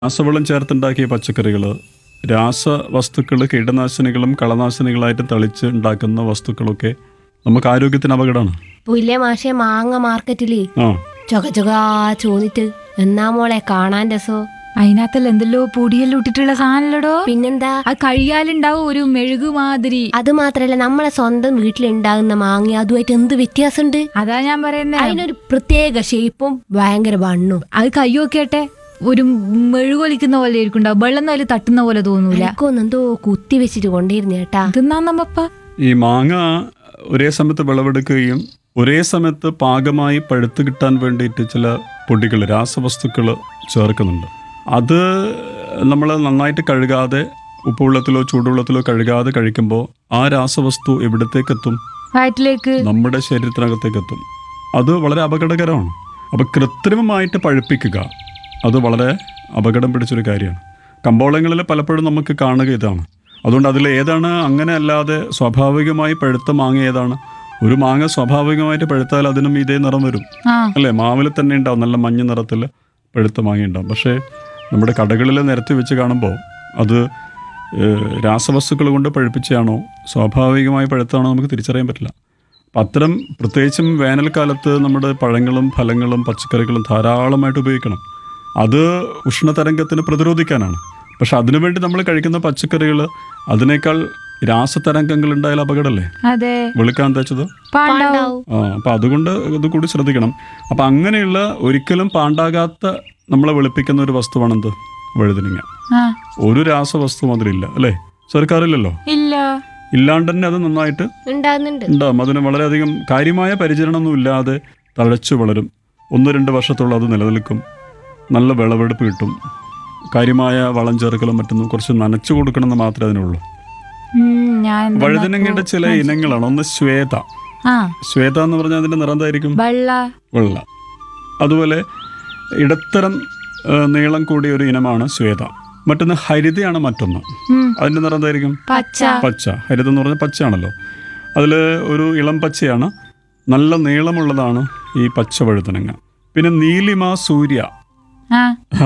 രാസവളം ചേർത്തുണ്ടാക്കിയ പച്ചക്കറികൾ രാസവസ്തുക്കൾ കീടനാശിനികളും കളനാശിനികളായിട്ട് തളിച്ച് ഉണ്ടാക്കുന്ന വസ്തുക്കളൊക്കെ നമുക്ക് ആരോഗ്യത്തിന് അപകടമാണ് പുല്ലേ മാഷെ മാങ്ങ മാർക്കറ്റില് ആ ചൊക ചൊകാ ചോന്നിട്ട് എന്നാ മോളെ കാണാൻ രസോ അതിനകത്തല്ല എന്തെല്ലോ പൊടിയെല്ലാം ഇട്ടിട്ടുള്ള സാധനല്ലടോ പിന്നെന്താ അത് കഴിയാലുണ്ടാവും ഒരു മെഴുകു മാതിരി അത് മാത്രല്ല നമ്മളെ സ്വന്തം വീട്ടിലുണ്ടാകുന്ന മാങ്ങ അതുമായിട്ട് എന്ത് വ്യത്യാസമുണ്ട് അതാ ഞാൻ പറയുന്നത് അതിനൊരു പ്രത്യേക ഷേപ്പും ഭയങ്കര വണ്ണും അത് കൈ നോക്കിയട്ടെ ഒരു മെഴുകൊലിക്കുന്ന പോലെ ഇരിക്കുണ്ടാവും വെള്ളം പോലെ തട്ടുന്ന പോലെ തോന്നൂല എനിക്കൊന്നും എന്തോ കുത്തി വെച്ചിട്ട് കൊണ്ടിരുന്നു കേട്ടാ തിന്നാ നമ്മപ്പ ഈ മാങ്ങ ഒരേ സമയത്ത് വിളവെടുക്കുകയും ഒരേ സമയത്ത് പാകമായി പഴുത്ത് കിട്ടാൻ വേണ്ടിയിട്ട് ചില പൊടികൾ രാസവസ്തുക്കൾ ചേർക്കുന്നുണ്ട് അത് നമ്മൾ നന്നായിട്ട് കഴുകാതെ ഉപ്പുവെള്ളത്തിലോ ചൂടുവെള്ളത്തിലോ കഴുകാതെ കഴിക്കുമ്പോൾ ആ രാസവസ്തു എവിടത്തേക്ക് എത്തും വയറ്റിലേക്ക് നമ്മുടെ ശരീരത്തിനകത്തേക്ക് എത്തും അത് വളരെ അപകടകരമാണ് അപ്പോൾ കൃത്രിമമായിട്ട് പഴുപ്പിക്കുക അത് വളരെ അപകടം പിടിച്ചൊരു കാര്യമാണ് കമ്പോളങ്ങളിൽ പലപ്പോഴും നമുക്ക് കാണുക ഇതാണ് അതുകൊണ്ട് അതിൽ ഏതാണ് അങ്ങനെ അല്ലാതെ സ്വാഭാവികമായി പഴുത്ത മാങ്ങ ഏതാണ് ഒരു മാങ്ങ സ്വാഭാവികമായിട്ട് പഴുത്താൽ അതിനും ഇതേ നിറം വരും ആ അല്ലേ മാവിൽ തന്നെ ഉണ്ടാവും നല്ല മഞ്ഞ നിറത്തിൽ പഴുത്ത മാങ്ങ ഉണ്ടാവും പക്ഷേ നമ്മുടെ കടകളിൽ നിരത്തി വെച്ച് കാണുമ്പോൾ അത് ഏഹ്, രാസവസ്തുക്കൾ കൊണ്ട് പഴുപ്പിച്ചാണോ സ്വാഭാവികമായി പഴുത്താണോ നമുക്ക് തിരിച്ചറിയാൻ പറ്റില്ല അപ്പം അത്തരം പ്രത്യേകിച്ചും വേനൽക്കാലത്ത് നമ്മുടെ പഴങ്ങളും ഫലങ്ങളും പച്ചക്കറികളും ധാരാളമായിട്ട് ഉപയോഗിക്കണം അത് ഉഷ്ണതരംഗത്തിന് പ്രതിരോധിക്കാനാണ് പക്ഷെ അതിനുവേണ്ടി നമ്മൾ കഴിക്കുന്ന പച്ചക്കറികൾ അതിനേക്കാൾ രാസതരംഗങ്ങൾ ഉണ്ടായാൽ അപകടമല്ലേ അതെ വെളുക്കാൻ തേച്ചത് പാണ്ടാവും ആ അപ്പം അതുകൊണ്ട് ഇത് കൂടി ശ്രദ്ധിക്കണം അപ്പം അങ്ങനെയുള്ള ഒരിക്കലും പാണ്ടാകാത്ത നമ്മളെ വെളുപ്പിക്കുന്ന ഒരു വസ്തുവാണെന്ത് വഴുതനങ്ങ ആ ഒരു രാസവസ്തുവും അതിലില്ല അല്ലേ സർക്കാരില്ലല്ലോ ഇല്ല ഇല്ലാണ്ട് തന്നെ അത് നന്നായിട്ട് ഉണ്ടാകുന്നുണ്ട് ഉണ്ടാവും അതിന് വളരെയധികം കാര്യമായ പരിചരണമൊന്നും ഇല്ലാതെ തഴച്ചു വളരും ഒന്ന് രണ്ട് വർഷത്തോളം അത് നിലനിൽക്കും നല്ല വിളവെടുപ്പ് കിട്ടും കാര്യമായ വളം ചേർക്കലും മറ്റൊന്നും കുറച്ച് നനച്ചു കൊടുക്കണമെന്ന് മാത്രമേ അതിനുള്ളൂ ഉം, ഞാൻ എന്തെന്നാ വഴുതനങ്ങയുടെ ചില ഇനങ്ങളാണ് ഒന്ന് ശ്വേത ആ ശ്വേത എന്ന് പറഞ്ഞാൽ അതിന്റെ നിറം എന്തായിരിക്കും വെള്ള വെള്ള അതുപോലെ ഇടത്തരം ആ, നീളം കൂടിയ ഒരു ഇനമാണ് ശ്വേത മറ്റൊന്ന് ഹരിതയാണ് മറ്റൊന്ന് ഉം, അതിന്റെ നിറം എന്തായിരിക്കും പച്ച പച്ച ഹരിത എന്ന് പറഞ്ഞാൽ പച്ചയാണല്ലോ അതിൽ ഒരു ഇളം പച്ചയാണ് നല്ല നീളമുള്ളതാണ് ഈ പച്ച വഴുതനങ്ങ പിന്നെ നീലിമ സൂര്യ ആ ആ,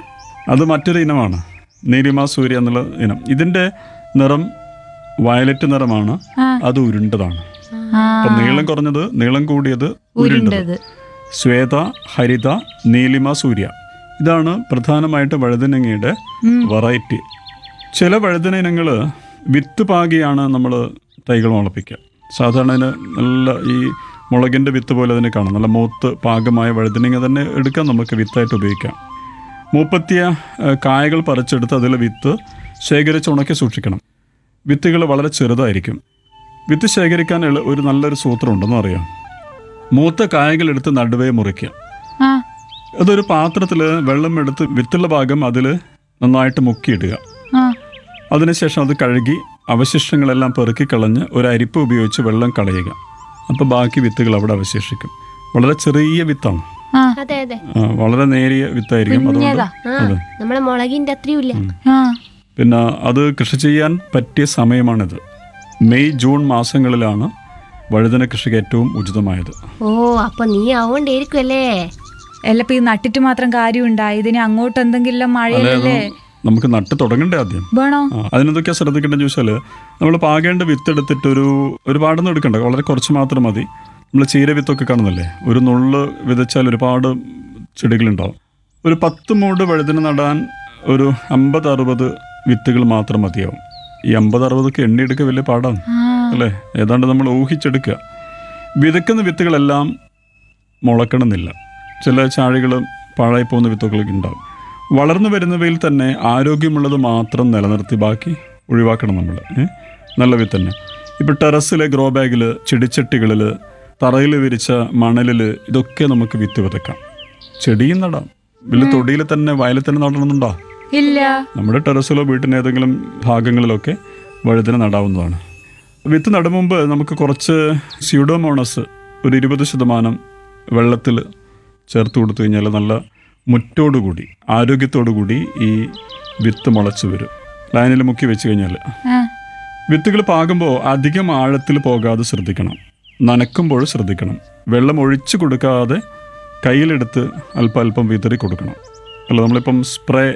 അത് മറ്റൊരു ഇനമാണ് നീലിമ സൂര്യ എന്നുള്ള ഇനം ഇതിന്റെ നിറം വയലറ്റ് നിറമാണ് ആ. അത് ഉരുണ്ടതാണ് ആ അപ്പം നീളം കുറഞ്ഞത് നീളം കൂടിയത് ഉരുണ്ടത് ഉരുണ്ടത് ശ്വേത ഹരിത നീലിമ സൂര്യ ഇതാണ് പ്രധാനമായിട്ട് വഴുതനങ്ങയുടെ വെറൈറ്റി ചില വഴുതന ഇനങ്ങൾ വിത്ത് പാകിയാണ് നമ്മൾ തൈകൾ മുളപ്പിക്കുക സാധാരണ അതിന് നല്ല ഈ മുളകിൻ്റെ വിത്ത് പോലെ അതിനെ കാണാം നല്ല മൂത്ത് പാകമായ വഴുതനങ്ങ തന്നെ എടുക്കാം നമുക്ക് വിത്തായിട്ട് ഉപയോഗിക്കാം മൂപ്പത്തിയ ഏഹ്, കായകൾ പറിച്ചെടുത്ത് അതിൽ വിത്ത് ശേഖരിച്ച് ഉണക്കി സൂക്ഷിക്കണം വിത്തുകൾ വളരെ ചെറുതായിരിക്കും വിത്ത് ശേഖരിക്കാൻ എളു- ഒരു നല്ലൊരു സൂത്രം ഉണ്ടെന്ന് അറിയാം മൂത്ത കായകൾ എടുത്ത് നടുവേ മുറിക്കുക ആ അതൊരു പാത്രത്തിൽ വെള്ളം എടുത്ത് വിത്തുള്ള ഭാഗം അതിൽ നന്നായിട്ട് മുക്കിയിടുക ആ അതിനുശേഷം അത് കഴുകി അവശിഷ്ടങ്ങളെല്ലാം പെറുക്കി കളഞ്ഞ് ഒരു അരിപ്പ് ഉപയോഗിച്ച് വെള്ളം കളയുക അപ്പോൾ ബാക്കി വിത്തുകൾ അവിടെ അവശേഷിക്കും വളരെ ചെറിയ വിത്താണ് ആ അതെ അതെ ആ, വളരെ നേരിയ വിത്തായിരിക്കും അതുകൊണ്ട് കുഞ്ഞതാ. ആ അതെ നമ്മളെ മുളകിന്റെ അത്രയും ഇല്ല ആ പിന്നെ അത് കൃഷി ചെയ്യാൻ പറ്റിയ സമയമാണിത് മെയ് ജൂൺ മാസങ്ങളിലാണ് വഴുതന കൃഷിക്ക് ഏറ്റവും ഉചിതമായത് ഓ അപ്പൊ നീ ആവണ്ടായിരിക്കും അല്ലേ എല്ലാം ഇപ്പൊ ഈ നട്ടിട്ട് മാത്രം കാര്യമുണ്ടാ ഇതിന് അങ്ങോട്ട് എന്തെങ്കിലും അല്ലേ അത് മഴയല്ലേ നമുക്ക് നട്ട് തുടങ്ങണ്ടേ ആദ്യം വേണോ ആ, അതിനെന്തൊക്കെയാ ശ്രദ്ധിക്കേണ്ടതെന്ന് ചോദിച്ചാൽ നമ്മൾ പാകേണ്ട വിത്ത് എടുത്തിട്ട് ഒരു ഒരുപാടൊന്നും എടുക്കണ്ട വളരെ കുറച്ച് മാത്രം മതി നമ്മൾ ചീര വിത്തൊക്കെ കാണുന്നില്ലേ ഒരു നുള്ള് വിതച്ചാൽ ഒരുപാട് ചെടികളുണ്ടാവും ഒരു പത്ത് മൂട് വഴുതിന് നടാൻ ഒരു അമ്പത് അറുപത് വിത്തുകൾ മാത്രം മതിയാവും ഈ അമ്പത് അറുപതൊക്കെ എണ്ണിയെടുക്കുക വലിയ പാടാണ് ആ അല്ലേ ഏതാണ്ട് നമ്മൾ ഊഹിച്ചെടുക്കുക വിതക്കുന്ന വിത്തുകളെല്ലാം മുളക്കണമെന്നില്ല ചില ചാഴികൾ പാഴായി പോകുന്ന വിത്തുകളൊക്കെ ഉണ്ടാവും വളർന്നു വരുന്നവയിൽ തന്നെ ആരോഗ്യമുള്ളത് മാത്രം നിലനിർത്തി ബാക്കി ഒഴിവാക്കണം നമ്മൾ ഏ? നല്ല വിത്ത് തന്നെ ഇപ്പോൾ ടെറസിലെ ഗ്രോ ബാഗിൽ ചെടിച്ചട്ടികളിൽ തറയിൽ വിരിച്ച മണലിൽ ഇതൊക്കെ നമുക്ക് വിത്ത് വിതക്കാം ചെടിയും നടാം വലിയ തൊടിയിൽ തന്നെ വയലിൽ തന്നെ നടണമെന്നുണ്ടോ ഇല്ല നമ്മുടെ ടെറസിലോ വീട്ടിന് ഏതെങ്കിലും ഭാഗങ്ങളിലൊക്കെ വഴുതന നടാവുന്നതാണ് വിത്ത് നടും മുമ്പ് നമുക്ക് കുറച്ച് സ്യൂഡോമോണസ് ഒരു ഇരുപത് ശതമാനം വെള്ളത്തിൽ ചേർത്ത് കൊടുത്തു കഴിഞ്ഞാൽ നല്ല മുറ്റോടുകൂടി ആരോഗ്യത്തോടുകൂടി ഈ വിത്ത് മുളച്ച് വരും ലൈനിൽ മുക്കി വെച്ച് കഴിഞ്ഞാൽ ആ വിത്തുകൾ പാകുമ്പോൾ അധികം ആഴത്തിൽ പോകാതെ ശ്രദ്ധിക്കണം നനക്കുമ്പോൾ ശ്രദ്ധിക്കണം വെള്ളം ഒഴിച്ചു കൊടുക്കാതെ കയ്യിലെടുത്ത് അല്പം അല്പം വിതറി കൊടുക്കണം അല്ല നമ്മളിപ്പം സ്പ്രേ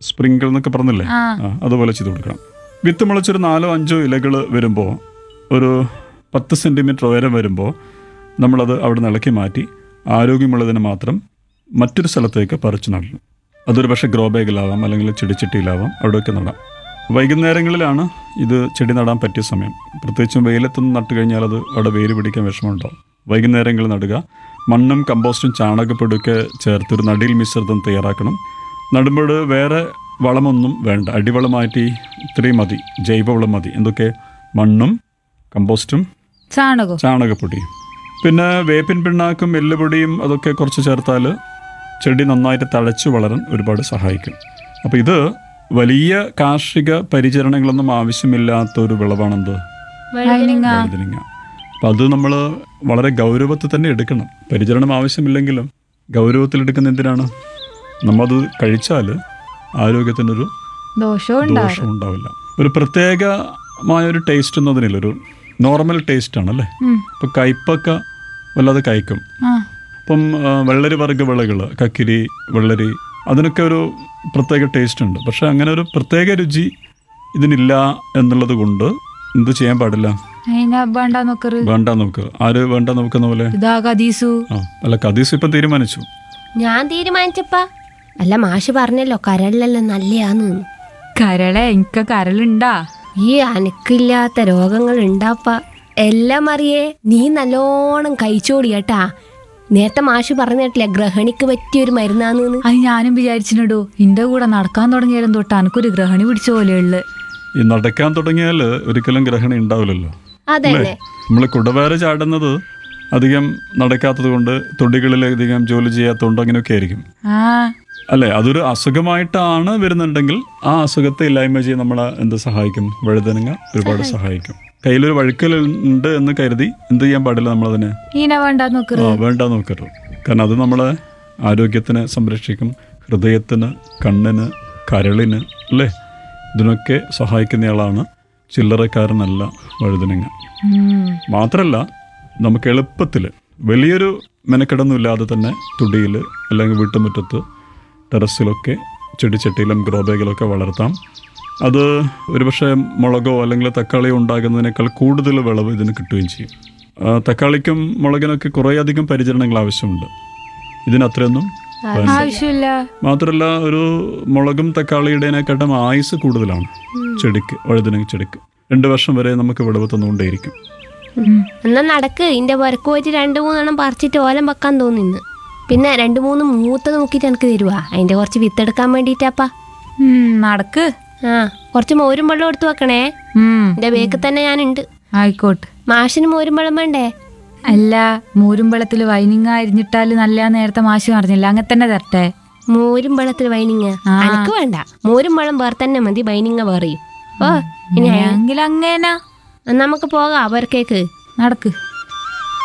സ്പ്രിങ്കിൾ എന്നൊക്കെ പറഞ്ഞില്ലേ ആ ആ, അതുപോലെ ചെയ്ത് കൊടുക്കണം വിത്ത് മുളച്ചൊരു നാലോ അഞ്ചോ ഇലകൾ വരുമ്പോൾ ഒരു പത്ത് സെൻറ്റിമീറ്റർ ഉയരം വരുമ്പോൾ നമ്മളത് അവിടെ നിന്ന് ഇളക്കി മാറ്റി ആരോഗ്യമുള്ളതിന് മാത്രം മറ്റൊരു സ്ഥലത്തേക്ക് പറിച്ചു നടണം അതൊരു പക്ഷേ ഗ്രോ ബാഗിലാവാം അല്ലെങ്കിൽ ചെടിച്ചട്ടിയിലാവാം അവിടെയൊക്കെ നടാം വൈകുന്നേരങ്ങളിലാണ് ഇത് ചെടി നടാൻ പറ്റിയ സമയം പ്രത്യേകിച്ചും വെയിലത്തൊന്നും നട്ട് കഴിഞ്ഞാൽ അത് അവിടെ വേര് പിടിക്കാൻ വിഷമമുണ്ടാവും വൈകുന്നേരങ്ങളിൽ നടുക മണ്ണും കമ്പോസ്റ്റും ചാണകപ്പൊടിയൊക്കെ ചേർത്തൊരു നടിയിൽ മിശ്രിതം തയ്യാറാക്കണം നടുമ്പോൾ വേറെ വളമൊന്നും വേണ്ട അടിവളമായിട്ട് ഇത്രയും മതി ജൈവവളം മതി എന്തൊക്കെ മണ്ണും കമ്പോസ്റ്റും ചാണകോ ചാണകപ്പൊടിയും പിന്നെ വേപ്പിൻ പിണ്ണാക്കും എല്ലുപൊടിയും അതൊക്കെ കുറച്ച് ചേർത്താൽ ചെടി നന്നായിട്ട് തഴച്ചു വളരാൻ ഒരുപാട് സഹായിക്കും അപ്പോൾ ഇത് വലിയ കാർഷിക പരിചരണങ്ങളൊന്നും ആവശ്യമില്ലാത്ത ഒരു വിളവാണെന്ത് വഴുതനങ്ങ വഴുതനങ്ങ അപ്പം അത് നമ്മൾ വളരെ ഗൗരവത്തിൽ തന്നെ എടുക്കണം പരിചരണം ആവശ്യമില്ലെങ്കിലും ഗൗരവത്തിലെടുക്കുന്ന എന്തിനാണ് നമ്മത് കഴിച്ചാൽ ആരോഗ്യത്തിനൊരു ദോഷവും ഉണ്ടാവും ദോഷം ഉണ്ടാവില്ല ഒരു പ്രത്യേകമായ ഒരു ടേസ്റ്റ് എന്നതിനില്ല ഒരു നോർമൽ ടേസ്റ്റ് ആണ് അല്ലേ ഉം. ഇപ്പം കയ്പൊക്ക വല്ലാതെ കഴിക്കും ആ ഇപ്പം ആ, വെള്ളരി വർഗ്ഗ വിളകൾ കക്കിരി വെള്ളരി അതിനൊക്കെ ഒരു പ്രത്യേക ടേസ്റ്റ് ഉണ്ട് പക്ഷെ അങ്ങനെ ഒരു പ്രത്യേക രുചി ഇതിനില്ല എന്നുള്ളത് കൊണ്ട് എന്ത് ചെയ്യാൻ പാടില്ല അതിനെ വേണ്ട നോക്കറ് വേണ്ട നമുക്ക് ആര് വേണ്ട നോക്കുന്ന പോലെ ഇതാ കദീസു ആ അല്ല കദീസ് ഇപ്പം തീരുമാനിച്ചു ഞാൻ തീരുമാനിച്ചപ്പാ അല്ല മാഷ് പറഞ്ഞല്ലോ കരളിലെല്ലാം നല്ലയാന്ന് കരളെ എനിക്ക് കരളുണ്ടാ ഈ അനക്കില്ലാത്ത രോഗങ്ങൾ ഉണ്ടാപ്പ എല്ലാം അറിയേ നീ നല്ലോണം കഴിച്ചോടി കേട്ടാ നേരത്തെ മാഷ് പറഞ്ഞിട്ടില്ല ഗ്രഹണിക്ക് പറ്റിയൊരു മരുന്നാന്ന് അത് ഞാനും വിചാരിച്ചിനടോ എന്റെ കൂടെ നടക്കാൻ തുടങ്ങിയാലും തൊട്ട് എനക്കൊരു ഗ്രഹണി പിടിച്ച പോലെയുള്ളു ഈ നടക്കാൻ തുടങ്ങിയാൽ ഒരിക്കലും ഗ്രഹണം ഉണ്ടാവില്ലല്ലോ അതന്നെ നമ്മൾ കുടവേറ് ചാടുന്നത് അധികം നടക്കാത്തത് കൊണ്ട് തൊടികളിൽ അധികം ജോലി ചെയ്യാത്തതുകൊണ്ട് അങ്ങനെയൊക്കെ ആയിരിക്കും ആ അല്ലെ അതൊരു അസുഖമായിട്ടാണ് വരുന്നുണ്ടെങ്കിൽ ആ അസുഖത്തെ ഇല്ലായ്മ ചെയ്യാൻ നമ്മളെ എന്ത് സഹായിക്കും വഴുതനങ്ങ ഒരുപാട് സഹായിക്കും കയ്യിലൊരു വഴുക്കൽ ഉണ്ട് എന്ന് കരുതി എന്ത് ചെയ്യാൻ പാടില്ല നമ്മളതിനെ ഈനെ വേണ്ട നോക്കറ് ആ വേണ്ട നോക്കരുത് കാരണം അത് നമ്മളെ ആരോഗ്യത്തിനെ സംരക്ഷിക്കും ഹൃദയത്തിന് കണ്ണിന് കരളിന് അല്ലേ ഇതിനൊക്കെ സഹായിക്കുന്നയാളാണ് ചില്ലറക്കാരനല്ല വഴുതനങ്ങ ഉം. മാത്രമല്ല നമുക്ക് എളുപ്പത്തിൽ വലിയൊരു മെനക്കെടൊന്നും ഇല്ലാതെ തന്നെ തുടിയിൽ അല്ലെങ്കിൽ വീട്ടുമുറ്റത്ത് ടെറസിലൊക്കെ ചെടിച്ചട്ടിയിലും ഗ്രോ ബാഗിലൊക്കെ വളർത്താം അത് ഒരുപക്ഷെ മുളകോ അല്ലെങ്കിൽ തക്കാളിയോ ഉണ്ടാകുന്നതിനേക്കാൾ കൂടുതൽ വിളവ് ഇതിന് കിട്ടുകയും ചെയ്യും ആ, തക്കാളിക്കും മുളകിനൊക്കെ കുറേയധികം പരിചരണങ്ങൾ ആവശ്യമുണ്ട് ഇതിനത്രയൊന്നും വേണ്ട ആവശ്യമില്ല മാത്രമല്ല ഒരു മുളകും തക്കാളിയുടേതിനെക്കാട്ടും ആയുസ് കൂടുതലാണ് ചെടിക്ക് വഴുതനങ്ങ ചെടിക്ക് രണ്ട് വർഷം വരെ നമുക്ക് വിളവ് തന്നുകൊണ്ടേയിരിക്കും ഉം. എന്നാ നടക്ക് ഇന്റെ പുരക്ക് പോയിട്ട് രണ്ട് മൂന്നെണ്ണം പറിച്ചിട്ട് ഓലം വെക്കാൻ തോന്നിന്ന് പിന്നെ രണ്ട് മൂന്ന് മൂത്ത നോക്കിയിട്ട് എനിക്ക് തരുവാ അതിന്റെ കുറച്ച് വിത്തെടുക്കാൻ വേണ്ടിയിട്ടാപ്പാ ഉം, നടക്ക് ആ കുറച്ച് മോരും വെള്ളം എടുത്ത് വെക്കണേ ഉം. എന്റെ ബേക്ക് തന്നെ ഞാനുണ്ട് ആയിക്കോട്ടെ മാഷിന് മോരും വെള്ളം വേണ്ടേ അല്ല മൂരും വെള്ളത്തിൽ വൈനിങ്ങ അരിഞ്ഞിട്ടാല് നല്ല നേരത്തെ മാഷ് പറഞ്ഞില്ല അങ്ങനെ തന്നെ തരട്ടെ മോരും വെള്ളത്തിൽ വൈനിങ്ങ ആ. അനക്ക് വേണ്ട മോരും വെള്ളം വേറെ തന്നെ മതി വൈനിങ്ങ വേറെയും ഓ ഇനി എങ്കിൽ അങ്ങേനാ നമുക്ക് പോകാം അവരക്കേക്ക് നടക്ക്